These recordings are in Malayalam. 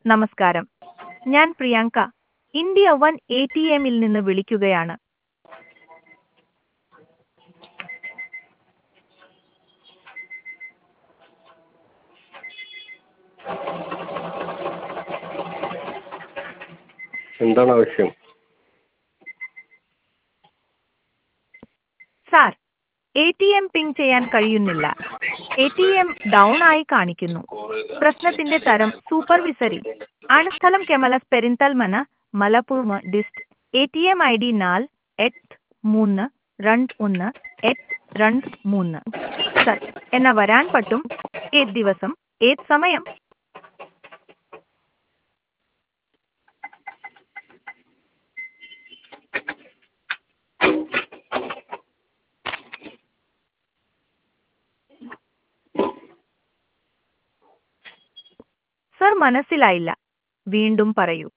നമസ്കാരം ഞാൻ Priyanka India one A T എമ്മിൽ നിന്ന് വിളിക്കുകയാണ് എന്താണ് ആവശ്യം സാർ എ ടി എം പിങ് ചെയ്യാൻ കഴിയുന്നില്ല എ ടി എം ഡൗൺ ആയി കാണിക്കുന്നു പ്രശ്നത്തിന്റെ തരം സൂപ്പർവിസറി ആണ് സ്ഥലം കെമലസ് Perinthalmanna Malappuram dist A T M I D നാല് എട്ട് മൂന്ന് രണ്ട് ഒന്ന് എട്ട് രണ്ട് മൂന്ന് സർ എന്നാ വരാൻ പറ്റും ഏത് ദിവസം ഏത് സമയം സർ മനസ്സിലായില്ല വീണ്ടും പറയൂ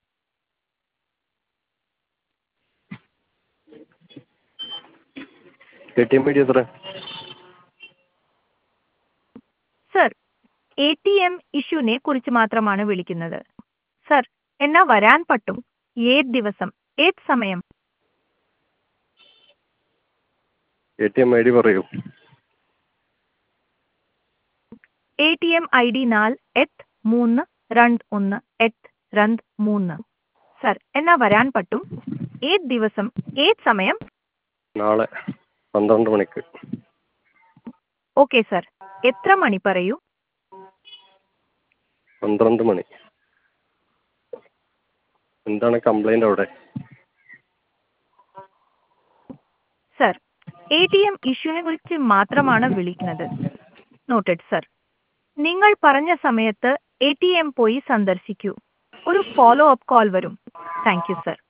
A T M I D എത്ര സർ എ ടി എം ഇഷ്യൂനെ കുറിച്ച് മാത്രമാണ് വിളിക്കുന്നത് സർ എന്നാ വരാൻ പറ്റും ഏത് ദിവസം ഏത് സമയം A T M I D പറയൂ A T M I D നാല് എട്ട് മൂന്ന് രണ്ട് ഒന്ന് എട്ട് രണ്ട് മൂന്ന് സർ എന്നാ വരാൻ പറ്റും ഏത് ദിവസം ഏത് സമയം നാളെ പന്ത്രണ്ട് മണിക്ക് ഓക്കെ സർ എത്ര മണി പറയൂ പന്ത്രണ്ട് മണി എന്താണ് കംപ്ലൈൻ്റ് അവിടെ സർ എ ടി എം ഇഷ്യൂനെ കുറിച്ച് മാത്രമാണ് വിളിക്കുന്നത് നോട്ടഡ് സർ നിങ്ങൾ പറഞ്ഞ സമയത്ത് എ ടി എം പോയി സന്ദർശിക്കൂ ഒരു ഫോളോ അപ്പ് കോൾ വരും താങ്ക് യു സർ